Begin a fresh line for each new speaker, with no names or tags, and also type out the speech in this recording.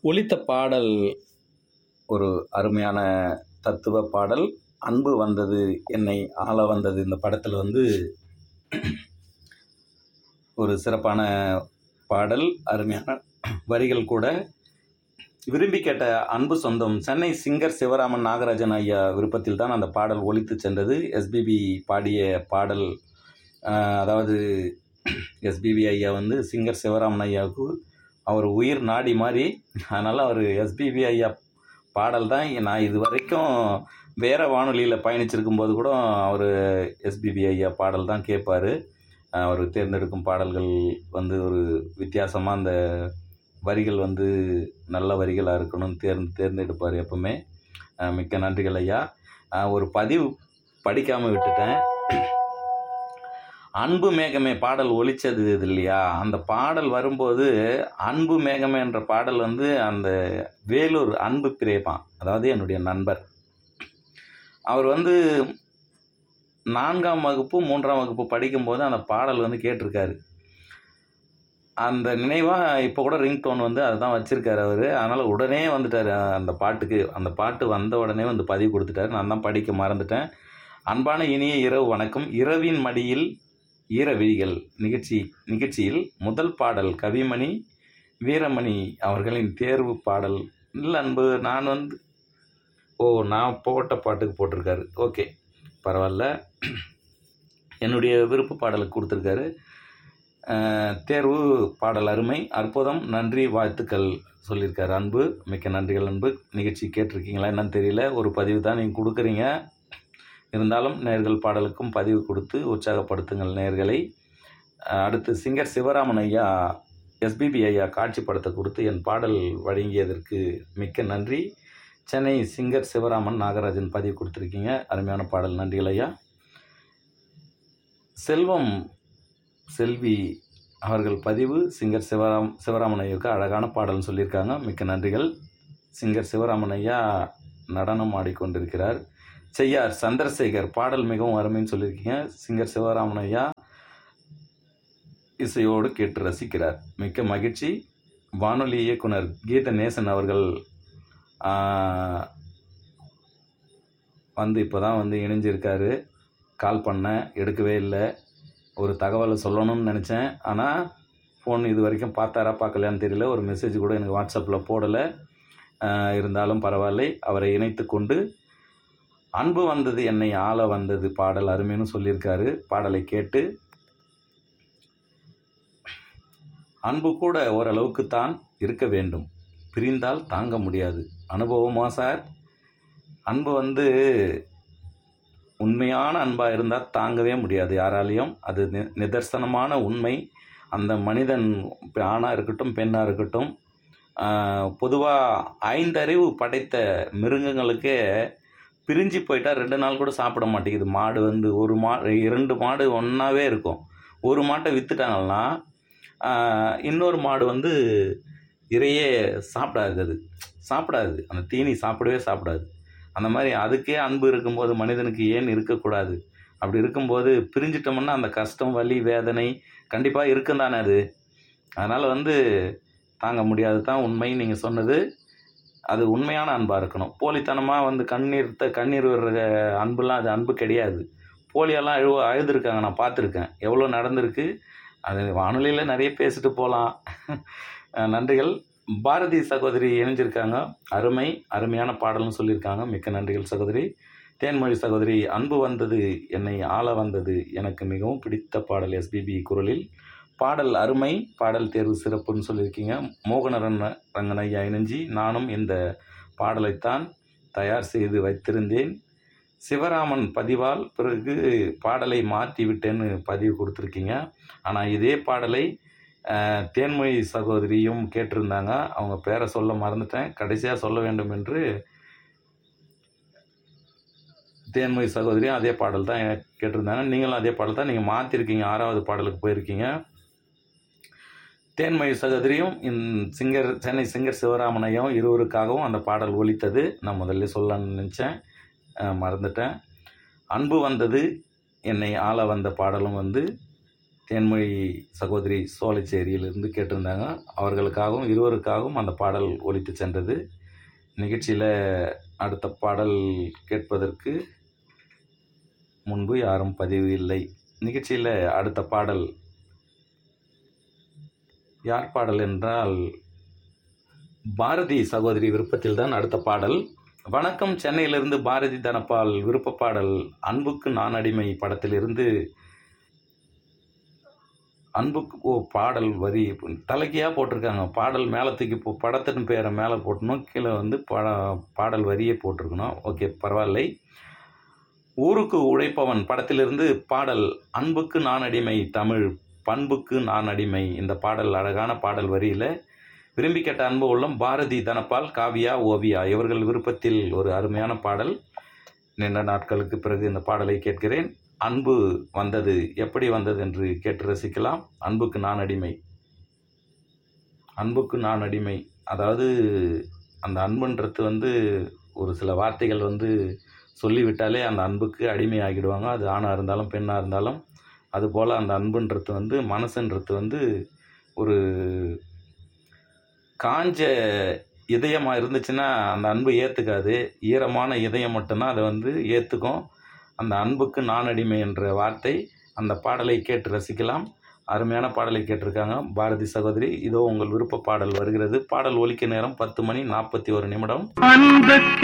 ஒலித்த பாடல் ஒரு அருமையான தத்துவ பாடல் அன்பு வந்தது என்னை ஆள வந்தது இந்த படத்தில் வந்து ஒரு சிறப்பான பாடல் அருமையான வரிகள் கூட விரும்பி கேட்ட அன்பு சொந்தம் சென்னை சிங்கர் சிவராமன் நாகராஜன் ஐயா விருப்பத்தில் தான் அந்த பாடல் ஒலித்து சென்றது எஸ்பிபி பாடிய பாடல் ஆஹ், அதாவது எஸ்பிபி ஐயா வந்து சிங்கர் சிவராமன் ஐயாவுக்கு அவர் உயிர் நாடி மாதிரி அதனால் அவர் எஸ்பிபி ஐயா பாடல் தான் நான் இது வரைக்கும் வேறு வானொலியில் பயணிச்சிருக்கும் போது கூட அவர் எஸ்பிபி ஐயா பாடல் தான் கேட்பார் அவர் தேர்ந்தெடுக்கும் பாடல்கள் வந்து ஒரு வித்தியாசமாக அந்த வரிகள் வந்து நல்ல வரிகளாக இருக்கணும்னு தேர்ந்து தேர்ந்தெடுப்பார் எப்பவுமே அஹ் மிக்க நன்றிகள் ஐயா அஹ் ஒரு பதிவு படிக்காமல் விட்டுட்டேன் அன்பு மேகமே பாடல் ஒலிச்சது இது இல்லையா அந்த பாடல் வரும்போது அன்பு மேகமே என்ற பாடல் வந்து அந்த வேலூர் அன்பு பிரேமா அதாவது என்னுடைய நண்பர் அவர் வந்து நான்காம் வகுப்பு மூன்றாம் வகுப்பு படிக்கும்போது அந்த பாடல் வந்து கேட்டிருக்காரு அந்த நினைவாக இப்போ கூட ரிங்டோன் வந்து அதுதான் வச்சுருக்காரு அவர் அதனால் உடனே வந்துட்டார் அந்த பாட்டுக்கு அந்த பாட்டு வந்த உடனே வந்து பதிவு கொடுத்துட்டாரு நான் தான் படிக்க மறந்துட்டேன் அன்பான இனிய இரவு வணக்கம் இரவின் மடியில் ஈரவிழிகள் நிகழ்ச்சி நிகழ்ச்சியில் முதல் பாடல் கவிமணி வீரமணி அவர்களின் தேர்வு பாடல் இல்லை அன்பு நான் வந்து ஓ நான் போட்ட பாட்டுக்கு போட்டிருக்காரு ஓகே பரவாயில்ல என்னுடைய விருப்ப பாடலுக்கு கொடுத்துருக்காரு அஹ், தேர்வு பாடல் அருமை அற்புதம் நன்றி வாழ்த்துக்கள் சொல்லியிருக்காரு அன்பு மிக்க நன்றிகள் அன்பு நிகழ்ச்சி கேட்டிருக்கீங்களா என்னன்னு தெரியல ஒரு பதிவு தான் நீங்கள் கொடுக்குறீங்க இருந்தாலும் நேர்கள் பாடலுக்கும் பதிவு கொடுத்து உற்சாகப்படுத்துங்கள் நேர்களை அஹ், அடுத்து சிங்கர் சிவராமன் ஐயா எஸ்பிபி ஐயா காட்சி படத்தை கொடுத்து என் பாடல் வழங்கியதற்கு மிக்க நன்றி சென்னை சிங்கர் சிவராமன் நாகராஜன் பதிவு கொடுத்துருக்கீங்க அருமையான பாடல் நன்றிகள் ஐயா செல்வம் செல்வி அவர்கள் பதிவு சிங்கர் சிவராம் சிவராமன் ஐயாவுக்கு அழகான பாடல்னு சொல்லியிருக்காங்க மிக்க நன்றிகள் சிங்கர் சிவராமன் ஐயா நடனம் ஆடிக்கொண்டிருக்கிறார் செய்யார் சந்திரசேகர் பாடல் மிகவும் அருமைன்னு சொல்லியிருக்கீங்க சிங்கர் சிவராமன் ஐயா இசையோடு கேட்டு ரசிக்கிறார் மிக்க மகிழ்ச்சி வானொலி இயக்குனர் கீத நேசன் அவர்கள் ஆஹ், வந்து இப்போ தான் வந்து இணைஞ்சிருக்காரு கால் பண்ணேன் எடுக்கவே இல்லை ஒரு தகவலை சொல்லணும்னு நினச்சேன் ஆனால் ஃபோன் இது வரைக்கும் பார்த்தாரா பார்க்கலையான்னு தெரியல ஒரு மெசேஜ் கூட எனக்கு வாட்ஸ்அப்பில் போடலை ஆஹ், இருந்தாலும் பரவாயில்லை அவரை இணைத்து கொண்டு அன்பு வந்தது என்னை ஆள வந்தது பாடல் அருமைன்னு சொல்லியிருக்காரு பாடலை கேட்டு அன்பு கூட ஓரளவுக்கு தான் இருக்க வேண்டும் பிரிந்தால் தாங்க முடியாது அனுபவமா சார் அன்பு வந்து உண்மையான அன்பாக இருந்தால் தாங்கவே முடியாது யாராலையும் அது நி- நிதர்சனமான உண்மை அந்த மனிதன் ஆணாக இருக்கட்டும் பெண்ணாக இருக்கட்டும் பொதுவாக ஐந்தறிவு படைத்த மிருகங்களுக்கே பிரிஞ்சு போயிட்டா ரெண்டு நாள் கூட சாப்பிட மாட்டேங்குது மாடு வந்து ஒரு மா இரண்டு மாடு ஒன்றாவே இருக்கும் ஒரு மாட்டை விற்றுட்டாங்கன்னா ஆஹ், இன்னொரு மாடு வந்து இறையே சாப்பிடாது அது சாப்பிடாது அந்த தீனி சாப்பிடவே சாப்பிடாது அந்த மாதிரி அதுக்கே அன்பு இருக்கும்போது மனிதனுக்கு ஏன் இருக்கக்கூடாது அப்படி இருக்கும்போது பிரிஞ்சிட்டோம்னா அந்த கஷ்டம் வலி வேதனை கண்டிப்பாக இருக்கும் தானே அது அதனால் வந்து தாங்க முடியாது தான் உண்மை நீங்கள் சொன்னது அது உண்மையான அன்பாக இருக்கணும் போலித்தனமாக வந்து கண்ணீர் த- கண்ணீர் வர்ற அன்புலாம் அது அன்பு கிடையாது போலியெல்லாம் அழுவ அழுதுருக்காங்க நான் பார்த்துருக்கேன் எவ்வளோ நடந்திருக்கு அது வானொலியில் நிறைய பேசிட்டு போகலாம் நன்றிகள் பாரதி சகோதரி இணைஞ்சிருக்காங்க அருமை அருமையான பாடல்னு சொல்லியிருக்காங்க மிக்க நன்றிகள் சகோதரி தேன்மொழி சகோதரி அன்பு வந்தது என்னை ஆள வந்தது எனக்கு மிகவும் பிடித்த பாடல் எஸ்பிபி குரலில் பாடல் அருமை பாடல் தேர்வு சிறப்புன்னு சொல்லியிருக்கீங்க மோகனரன் ரங்கன் ஐயா இணைஞ்சி நானும் இந்த பாடலைத்தான் தயார் செய்து வைத்திருந்தேன் சிவராமன் பதிவால் பிறகு பாடலை மாற்றி விட்டேன்னு பதிவு கொடுத்துருக்கீங்க ஆனால் இதே பாடலை அஹ், தேன்மொழி சகோதரியும் கேட்டிருந்தாங்க அவங்க பேரை சொல்ல மறந்துட்டேன் கடைசியாக சொல்ல வேண்டும் என்று தேன்மொழி சகோதரியும் அதே பாடல் தான் கேட்டிருந்தாங்க நீங்களும் அதே பாடல் தான் நீங்கள் மாற்றிருக்கீங்க ஆறாவது பாடலுக்கு போயிருக்கீங்க தேன்மொழி சகோதரியும் இந்த சிங்கர் சென்னை சிங்கர் சிவராமனையும் இருவருக்காகவும் அந்த பாடல் ஒலித்தது நான் முதல்ல சொல்லலாம்னு நினச்சேன் அஹ், மறந்துட்டேன் அன்பு வந்தது என்னை ஆள வந்த பாடலும் வந்து தேன்மொழி சகோதரி சோலைச்சேரியிலிருந்து கேட்டிருந்தாங்க அவர்களுக்காகவும் இருவருக்காகவும் அந்த பாடல் ஒலித்து சென்றது நிகழ்ச்சியில் அடுத்த பாடல் கேட்பதற்கு முன்பு யாரும் பதிவு இல்லை நிகழ்ச்சியில் அடுத்த பாடல் யார் பாடல் என்றால் பாரதி சகோதரி விருப்பத்தில் தான் அடுத்த பாடல் வணக்கம் சென்னையிலிருந்து பாரதி தனபால் விருப்ப பாடல் அன்புக்கு நான் அடிமை படத்திலிருந்து அன்புக்கு ஓ பாடல் வரி தலைக்கியாக போட்டிருக்காங்க பாடல் மேலே தூக்கி போ படத்தின் பேரை மேலே போட்டணும் கீழே வந்து பட பாடல் வரியை போட்டிருக்கணும் ஓகே பரவாயில்லை ஊருக்கு உழைப்பவன் படத்திலிருந்து பாடல் அன்புக்கு நான் அடிமை தமிழ் பண்புக்கு நான் அடிமை இந்த பாடல் அழகான பாடல் வரியில் விரும்பி கேட்ட அன்பு உள்ளம் பாரதி தனபால் காவியா ஓவியா இவர்கள் விருப்பத்தில் ஒரு அருமையான பாடல் நீண்ட நாட்களுக்கு பிறகு இந்த பாடலை கேட்கிறேன் அன்பு வந்தது எப்படி வந்தது என்று கேட்டு ரசிக்கலாம் அன்புக்கு நான் அடிமை அன்புக்கு நான் அடிமை அதாவது அந்த அன்புன்றது வந்து ஒரு சில வார்த்தைகள் வந்து சொல்லிவிட்டாலே அந்த அன்புக்கு அடிமை ஆகிடுவாங்க அது ஆணாக இருந்தாலும் பெண்ணாக இருந்தாலும் அதுபோல் அந்த அன்புன்றது வந்து மனசுன்றது வந்து ஒரு காஞ்ச இதயமாக இருந்துச்சுன்னா அந்த அன்பு ஏற்றுக்காது ஈரமான இதயம் மட்டும்தான் அதை வந்து ஏற்றுக்கும் அந்த அன்புக்கு நான் அடிமை என்ற வார்த்தை அந்த பாடலை கேட்டு ரசிக்கலாம் அருமையான பாடலை கேட்டிருக்காங்க பாரதி சகோதரி இதோ உங்கள் விருப்ப பாடல் வருகிறது பாடல் ஒலிக்க நேரம் பத்து மணி நாற்பத்தி ஒரு நிமிடம்
அன்புக்கு